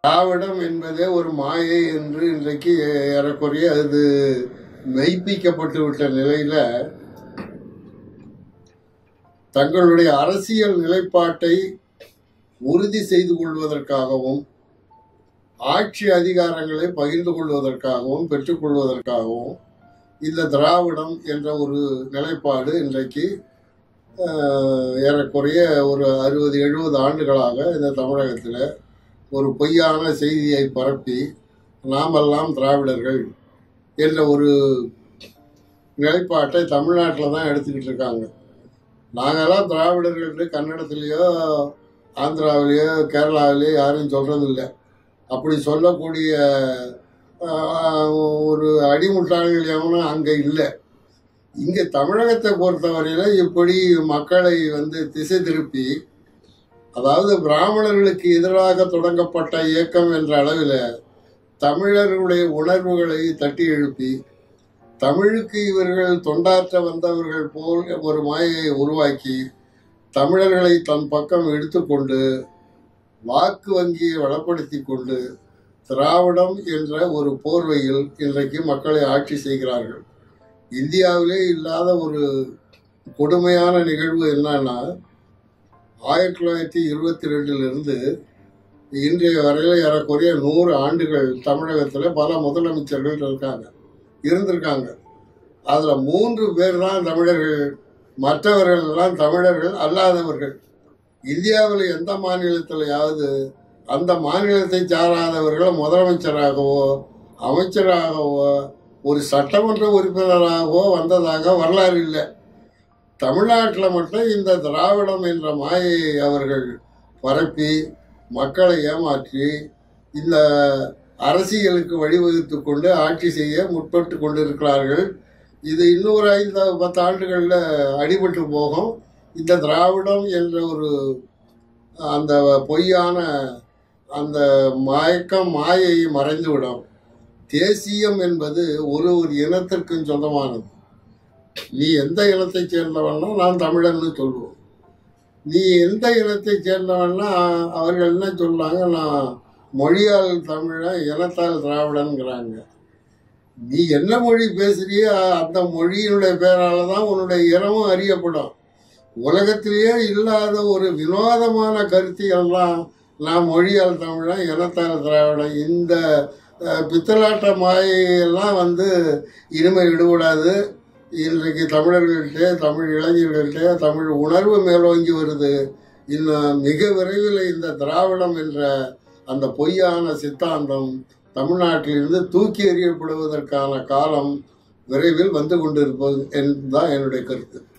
திராவிடம் என்பதே ஒரு மாயை என்று இன்றைக்கு ஏறக்குறைய அது மெய்ப்பிக்கப்பட்டு விட்ட நிலையில தங்களுடைய அரசியல் நிலைப்பாட்டை உறுதி செய்து கொள்வதற்காகவும் ஆட்சி அதிகாரங்களை பகிர்ந்து கொள்வதற்காகவும் பெற்றுக்கொள்வதற்காகவும் இந்த திராவிடம் என்ற ஒரு நிலைப்பாடு இன்றைக்கு ஆஹ், ஏறக்குறைய ஒரு அறுபது எழுபது ஆண்டுகளாக இந்த தமிழகத்தில் ஒரு பொய்யான செய்தியை பரப்பி நாமெல்லாம் திராவிடர்கள் என்ற ஒரு நிலைப்பாட்டை தமிழ்நாட்டில் தான் எடுத்துக்கிட்டு இருக்காங்க நாங்கெல்லாம் திராவிடர்கள் கன்னடத்துலேயோ ஆந்திராவிலேயோ கேரளாவிலேயோ யாரும் சொல்றதில்லை அப்படி சொல்லக்கூடிய ஆஹ், ஒரு அடிமுட்டாள்கள் எவனும் அங்கே இல்லை இங்கே தமிழகத்தை பொறுத்தவரையில இப்படி மக்களை வந்து திசை திருப்பி அதாவது பிராமணர்களுக்கு எதிராக தொடங்கப்பட்ட இயக்கம் என்ற அளவில் தமிழர்களுடைய உணர்வுகளை தட்டி எழுப்பி தமிழுக்கு இவர்கள் தொண்டாற்ற வந்தவர்கள் போல் ஒரு மாயையை உருவாக்கி தமிழர்களை தன் பக்கம் எடுத்துக்கொண்டு வாக்கு வங்கியை வளப்படுத்தி கொண்டு திராவிடம் என்ற ஒரு போர்வையில் இன்றைக்கு மக்களை ஆட்சி செய்கிறார்கள் இந்தியாவிலே இல்லாத ஒரு கொடுமையான நிகழ்வு என்னன்னா ஆயிரத்தி தொள்ளாயிரத்தி இருபத்தி ரெண்டிலிருந்து இன்றைய வரையில ஏறக்குறைய நூறு ஆண்டுகள் தமிழகத்தில் பல முதலமைச்சர்கள் இருக்காங்க இருந்திருக்காங்க அதில் மூன்று பேர் தான் தமிழர்கள் மற்றவர்கள் எல்லாம் தமிழர்கள் அல்லாதவர்கள் இந்தியாவில் எந்த மாநிலத்திலையாவது அந்த மாநிலத்தை சாராதவர்கள் முதலமைச்சராகவோ அமைச்சராகவோ ஒரு சட்டமன்ற உறுப்பினராகவோ வந்ததாக வரலாறு இல்லை தமிழ்நாட்டில் மட்டும் இந்த திராவிடம் என்ற மாயையை அவர்கள் பரப்பி மக்களை ஏமாற்றி இந்த அரசியலுக்கு வழிவகுத்து கொண்டு ஆட்சி செய்ய முற்பட்டு கொண்டிருக்கிறார்கள் இது இன்னொரு ஐந்து பத்து ஆண்டுகளில் அடிபட்டு போகும் இந்த திராவிடம் என்ற ஒரு அந்த பொய்யான அந்த மயக்கம் மாயை மறைந்துவிடும் தேசியம் என்பது ஒரு ஒரு இனத்திற்கும் சொந்தமானது நீ எந்த இனத்தை சேர்ந்தவன்னா நான் தமிழன்னு சொல்லுவோம் நீ எந்த இனத்தை சேர்ந்தவன்னா அவர்கள் என்ன சொல்றாங்க நான் மொழியால் தமிழன் இனத்தால் திராவிடன்கிறாங்க நீ என்ன மொழி பேசுறியோ அந்த மொழியினுடைய பேரால தான் உன்னுடைய இனமும் அறியப்படும் உலகத்திலேயே இல்லாத ஒரு வினோதமான கருத்தியெல்லாம் நான் மொழியால் தமிழன் இனத்தால் திராவிடன் இந்த அஹ், பித்தலாட்ட மாயையெல்லாம் வந்து இனிமே விடக்கூடாது இன்றைக்கு தமிழர்கள்ட்ட தமிழ் இளைஞர்கள்ட்ட தமிழ் உணர்வு மேலோங்கி வருது இன்னும் மிக விரைவில் இந்த திராவிடம் என்ற அந்த பொய்யான சித்தாந்தம் தமிழ்நாட்டிலிருந்து தூக்கி எறியப்படுவதற்கான காலம் விரைவில் வந்து கொண்டிருப்பது என்பதுதான் என்னுடைய கருத்து